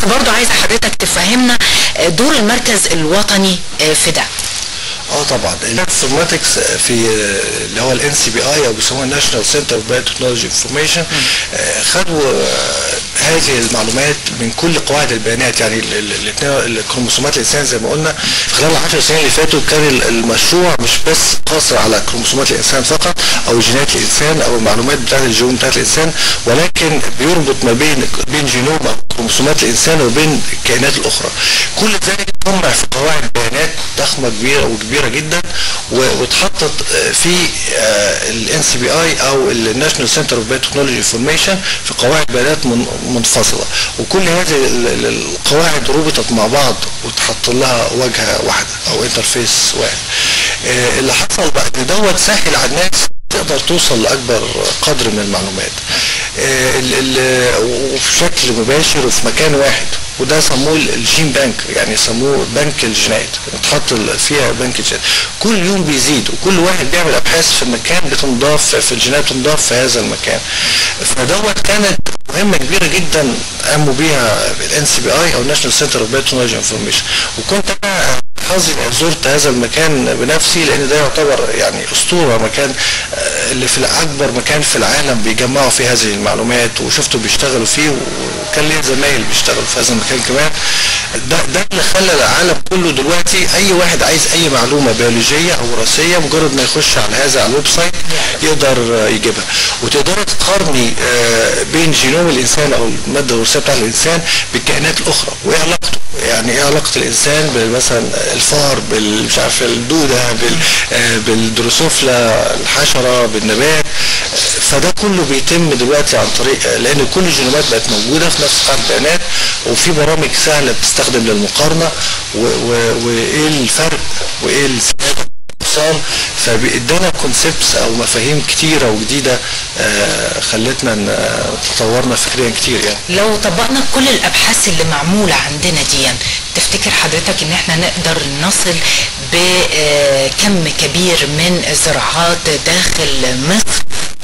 برضو عايزة حضرتك تفهمنا آه، دور المركز الوطني آه، في ده اه طبعا الانفورماتكس في اللي هو الان سي بي اي او بيسموها الناشونال سنتر اوف بايوتكنولوجي انفورميشن خدوا آه، هذه المعلومات من كل قواعد البيانات يعني ال- ال- الاثنين الكروموسومات الانسان زي ما قلنا في خلال العشر سنين اللي فاتوا كان ال- المشروع مش بس قاصر على كروموسومات الانسان فقط او جينات الانسان او المعلومات بتاعت الجينوم بتاعت الانسان ولكن بيربط ما بين بين جينوم او كروموسومات الانسان وبين الكائنات الاخرى كل ذلك جمع في قواعد بيانات ضخمه كبيره وكبيره جدا و- واتحطت آه، في الان سي بي اي او الناشونال سنتر اوف بايوتكنولوجي انفورميشن في قواعد بيانات من- منفصله وكل هذه ال- ال- القواعد ربطت مع بعض وتحط لها واجهه واحده او انترفيس واحد آه، اللي حصل بقى ان دوت سهل على الناس تقدر توصل لاكبر قدر من المعلومات آه، ال- ال- وفي شكل مباشر وفي مكان واحد وده سموه الجين بانك يعني سموه بنك الجينات اتحط ال- فيها بنك الجينات كل يوم بيزيد وكل واحد بيعمل ابحاث في مكان بتنضاف في الجينات بتنضاف في هذا المكان فدوت كانت مهمه كبيره جدا قاموا بيها الان سي بي اي او ناشونال سنتر اوف بايوتكنولوجي انفورميشن وكنت انا حظي إني زرت هذا المكان بنفسي لان ده يعتبر يعني اسطوره مكان آه، اللي في اكبر مكان في العالم بيجمعوا فيه هذه المعلومات وشفته بيشتغلوا فيه وكان ليا زمايل بيشتغلوا في هذا المكان كمان ده ده اللي خلى العالم كله دلوقتي اي واحد عايز اي معلومه بيولوجيه او وراثيه مجرد ما يخش على هذا على الويب سايت يقدر آه، يجيبها وتقدري تقارني آه، بين جينوم الانسان او الماده الوراثيه بتاعت الانسان بالكائنات الاخرى وايه علاقته يعني ايه علاقه الانسان مثلا الفار بال مش عارف الدوده بال آه، بالدروسوفلا الحشره بالنبات آه، فده كله بيتم دلوقتي عن طريق آه، لان كل الجينومات بقت موجوده في نفس قاعده البيانات وفي برامج سهله بتستخدم للمقارنه و- و- وايه الفرق وايه السبب اتصال فبيدانا كونسبتس او مفاهيم كتيره وجديده آه، خلتنا ن- آه، تطورنا فكريا كتير يعني لو طبقنا كل الابحاث اللي معموله عندنا دي تفتكر حضرتك ان احنا نقدر نصل بكم كبير من الزراعات داخل مصر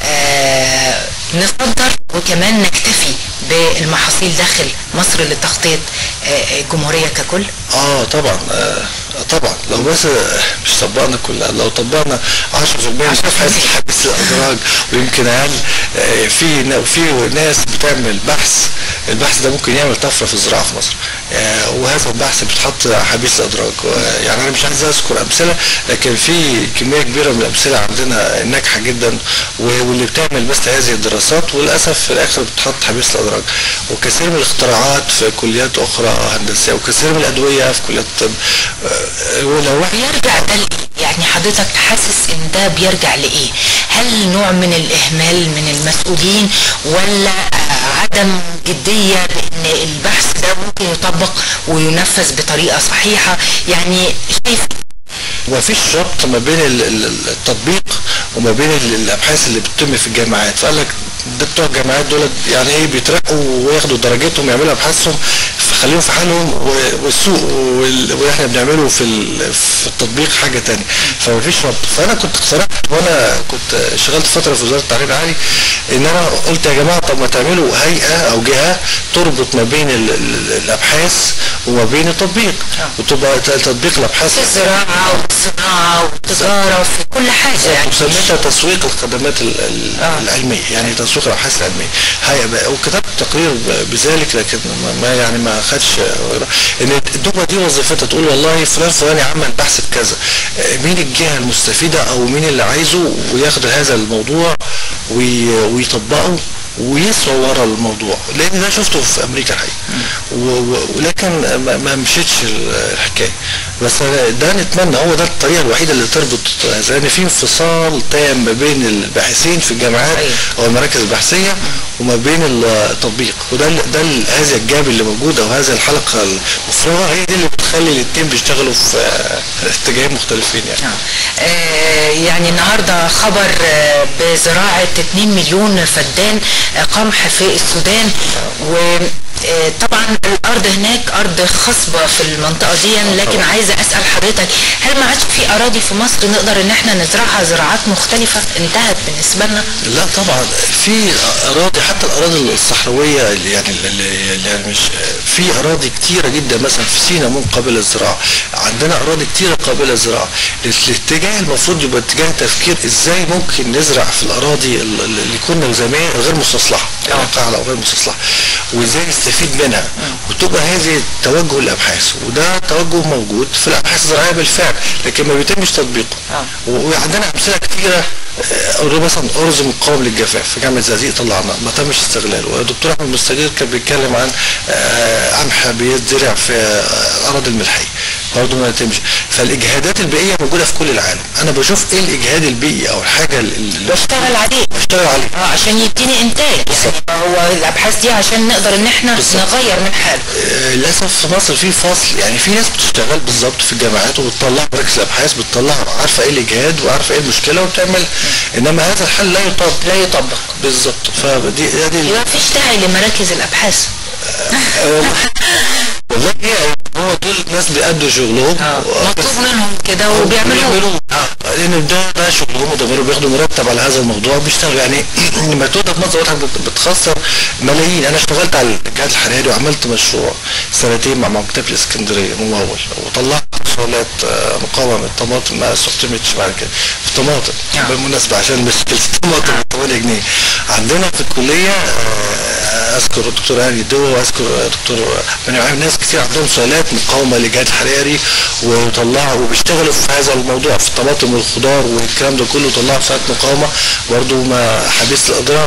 آه، نصدر وكمان نكتفي بالمحاصيل داخل مصر لتغطيه آه، الجمهوريه ككل اه طبعا آه طبعا لو بس آه، مش طبقنا كلها لو طبقنا 10% من ابحاث حديث الادراج ويمكن اقل آه، في نا- في ناس بتعمل بحث البحث ده ممكن يعمل طفره في الزراعه في مصر آه، وهذا البحث بيتحط حبيس الادراج آه، يعني انا مش عايز اذكر امثله لكن في كميه كبيره من الامثله عندنا ناجحه جدا و- واللي بتعمل بس هذه الدراسات وللاسف في الاخر بتحط حبيس الادراج وكثير من الاختراعات في كليات اخرى هندسيه وكثير من الادويه في كليات الطب آه، ولو واحد بيرجع ده لإيه؟ يعني حضرتك حاسس ان ده بيرجع لايه هل نوع من الاهمال من المسؤولين ولا آه، عدم جدية بان البحث ده ممكن يطبق وينفذ بطريقة صحيحة يعني شايف ومفيش ربط ما بين ال- ال- التطبيق وما بين ال- الابحاث اللي بتتم في الجامعات فقال لك ده بتوع الجامعات دول يعني ايه بيترقوا وياخدوا درجاتهم ويعملوا ابحاثهم خليهم في حالهم و- والسوق وال- واللي احنا بنعمله في ال- في التطبيق حاجه تانية فمفيش ربط فانا كنت اقترحت وانا كنت اشتغلت فتره في وزاره التعليم العالي ان انا قلت يا جماعه طب ما تعملوا هيئه او جهه تربط ما بين ال- ال- الابحاث وما بين التطبيق وتبقى ت- تطبيق الابحاث في الزراعة والصناعة والتجارة وفي كل حاجة يعني وسميتها تسويق الخدمات ال- ال- العلميه يعني تسويق الابحاث العلميه هي وكتبت تقرير ب- بذلك لكن ما- ما يعني ما خدش ان الدفعه دي وظيفتها تقول والله فلان فلاني عمل بحث بكذا آه، مين الجهه المستفيده او مين اللي عايزه وياخد هذا الموضوع وي- ويطبقه ويسعى ورا الموضوع لان ده شفته في امريكا الحقيقه و- و- ولكن ما, ما مشيتش ال- الحكايه بس أنا ده نتمنى هو ده الطريقه الوحيده اللي تربط لان في انفصال تام ما بين الباحثين في الجامعات أيوة. او المراكز البحثيه وما بين التطبيق وده ال- ده ال- هذا الجاب اللي موجود او هذه الحلقه المفرغه هي دي اللي بتخلي الاثنين بيشتغلوا في آه، اتجاهين مختلفين يعني آه، يعني النهارده خبر آه، بزراعة 2 مليون فدان آه، قمح في السودان آه، طبعا الارض هناك ارض خصبه في المنطقه دي لكن طبعاً. عايزه اسال حضرتك هل ما عادش في اراضي في مصر نقدر ان احنا نزرعها زراعات مختلفه انتهت بالنسبه لنا لا طبعا في اراضي حتى الاراضي الصحراويه اللي يعني اللي اللي يعني مش في اراضي كتيره جدا مثلا في سينا ممكن قابله للزراعه عندنا اراضي كتيره قابله للزراعه الاتجاه المفروض يبقى اتجاه تفكير ازاي ممكن نزرع في الاراضي ال- ال- اللي كنا زمان غير مستصلحه يعني قاعده او غير مستصلحه وازاي نستفيد منها وتبقى هذه توجه الابحاث وده توجه موجود في الابحاث الزراعيه بالفعل لكن ما بيتمش تطبيقه آه. و- وعندنا امثله كتيره آه، أو مثلا ارز مقاوم للجفاف في جامعه زقازيق طلعنا ما تمش استغلاله والدكتور احمد مستجير كان بيتكلم عن آه، قمح بيتزرع في آه، الاراضي الملحيه برضه ما يتمش فالاجهادات البيئيه موجوده في كل العالم انا بشوف ايه الاجهاد البيئي او الحاجه اللي بشتغل عليه بشتغل عليها اه عشان يديني انتاج يعني هو الابحاث دي عشان نقدر ان احنا بالظبط. نغير من حاله آه، للاسف في مصر في فصل يعني في ناس بتشتغل بالظبط في الجامعات وبتطلع مراكز الابحاث بتطلع عارفه ايه الاجهاد وعارفه ايه المشكله وبتعمل انما هذا الحل لا يطبق لا يطبق بالظبط فدي دي يبقى مفيش داعي لمراكز الابحاث والله هي هو دول ناس بيأدوا شغلهم مطلوب منهم كده وبيعملوا آه، لان ده ده شغلهم وده غيره بياخدوا مرتب على هذا الموضوع بيشتغلوا يعني لما تقدر في مصر واحد بت- بتخسر ملايين انا اشتغلت على الجهاز الحراري وعملت مشروع سنتين مع مكتبه الاسكندريه ممول وطلعت محصولات آه، مقاومه من الطماطم ما استخدمتش بعد كده في طماطم نعم. بالمناسبه عشان مشكله الطماطم ب 8 جنيه عندنا في الكليه آه، اذكر الدكتور هاني دو واذكر دكتور بني معاهم ناس كتير عندهم سؤالات مقاومه للجهاز الحراري وطلعوا وبيشتغلوا في هذا الموضوع في الطماطم والخضار والكلام ده كله طلعوا ساعات مقاومه برضه ما حديث الاضرار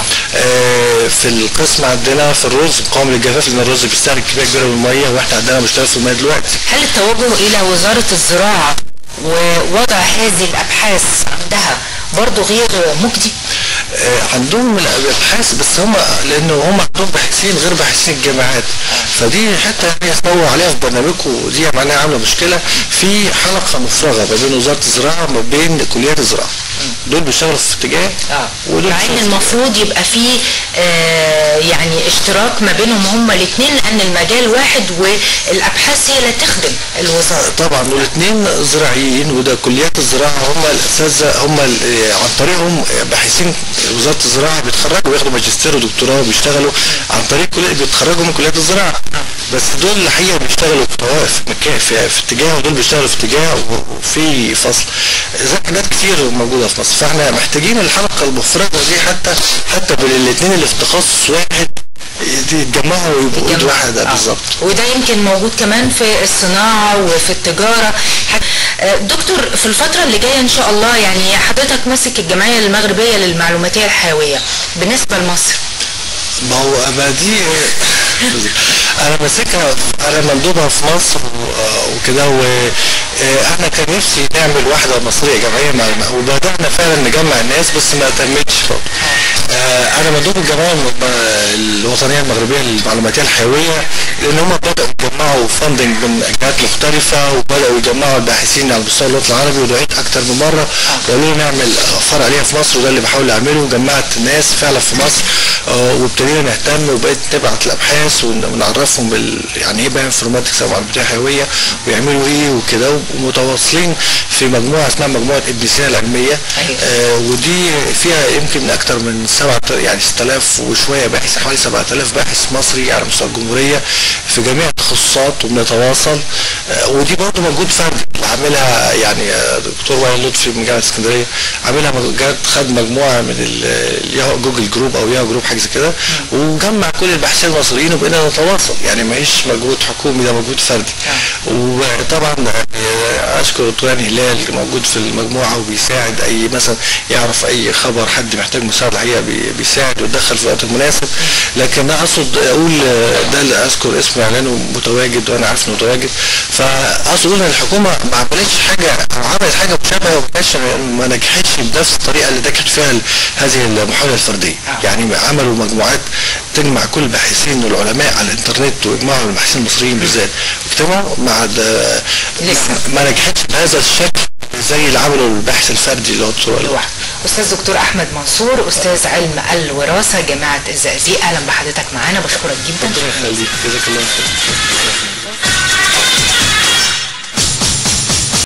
آه في القسم عندنا في الرز مقاوم للجفاف لان الرز بيستهلك كميه كبيره من الميه واحنا عندنا مشتغل في الميه دلوقتي هل التوجه الى وزاره الزراعه ووضع هذه الابحاث عندها برضو غير مجدي آه، عندهم من الابحاث بس هم لانه هم عندهم باحثين غير باحثين الجامعات فدي حته هي تنوع عليها في برنامجكم ودي معناها عامله مشكله في حلقه مفرغه ما بين وزاره الزراعه وما بين كليات الزراعه دول بيشتغلوا في اتجاه ودول مع ان بيشتغلوا في المفروض يبقى في آه يعني اشتراك ما بينهم هما الاثنين لان المجال واحد والابحاث هي اللي تخدم الوزاره طبعا والاثنين زراعيين وده كليات الزراعه هم الاساتذه هم ال- عن طريقهم باحثين وزاره الزراعه بيتخرجوا وياخدوا ماجستير ودكتوراه وبيشتغلوا عن طريق كليه بيتخرجوا من كليات الزراعه بس دول الحقيقه بيشتغلوا في طوائف في مكان في, في اتجاه ودول بيشتغلوا في اتجاه و- وفي فصل زي حاجات كتير موجوده في مصر فاحنا محتاجين الحلقه المفرغه دي حتى حتى بين الاثنين اللي في تخصص واحد يتجمعوا ويبقوا ايد واحده آه. بالظبط وده يمكن موجود كمان في الصناعة وفي التجارة ح- آه، دكتور في الفترة اللي جاية ان شاء الله يعني حضرتك ماسك الجمعية المغربية للمعلوماتية الحيوية بالنسبة لمصر ما هو ما دي انا ماسكها انا مندوبها في مصر و- وكده واحنا كان نفسي نعمل واحده مصريه جمعيه مع الم- وبدانا فعلا نجمع الناس بس ما تمتش برضه. آه، انا مندوب الجمعيه الم- الوطنيه المغربيه للمعلوماتيه الحيويه لان هم بداوا يجمعوا فاندنج من جهات مختلفه وبداوا يجمعوا الباحثين على مستوى الوطن العربي ودعيت اكتر من مره وقالوا لي نعمل فرع ليها في مصر وده اللي بحاول اعمله وجمعت الناس فعلا في مصر آه، وابتدينا نهتم وبقيت نبعت الابحاث ون- ونعرفهم بال يعني ايه بقى انفورماتكس او معلوماتيه حيويه ويعملوا ايه وكده ومتواصلين في مجموعه اسمها مجموعه ابن العلميه أيوة. آه ودي فيها يمكن اكتر من سبعة يعني 6000 وشويه باحث حوالي 7000 باحث مصري على مستوى الجمهوريه في جميع التخصصات وبنتواصل آه ودي برضه موجود فرد اللي عاملها يعني آه، دكتور وائل لطفي من جامعه اسكندريه عاملها مج- جات خد مجموعه من ال- الياهو جوجل جروب او ياهو جروب حاجه زي كده وجمع كل الباحثين المصريين وبقينا نتواصل يعني ما هيش مجهود حكومي ده مجهود فردي وطبعا آه، اشكر الدكتور هاني هلال موجود في المجموعه وبيساعد اي مثلا يعرف اي خبر حد محتاج مساعده الحقيقه بي- بيساعد ويتدخل في الوقت المناسب لكن انا اقصد اقول آه، ده اللي اذكر اسمه اعلانه متواجد وانا عارف انه متواجد فاقصد اقول ان الحكومه ما عملتش حاجه او عملت حاجه مشابهه وما كانتش ما نجحتش بنفس الطريقه اللي نجحت فيها ال- هذه المحاوله الفرديه يعني عملوا مجموعات تجمع كل الباحثين والعلماء على الانترنت ويجمعوا الباحثين المصريين بالذات اجتمعوا مع ده- لسه. ما نجحتش بهذا الشكل زي اللي عملوا البحث الفردي اللي هو الدكتور لوحده استاذ دكتور احمد منصور استاذ علم الوراثه جامعه الزقازيق اهلا بحضرتك معانا بشكرك جدا ربنا يخليك جزاك الله خير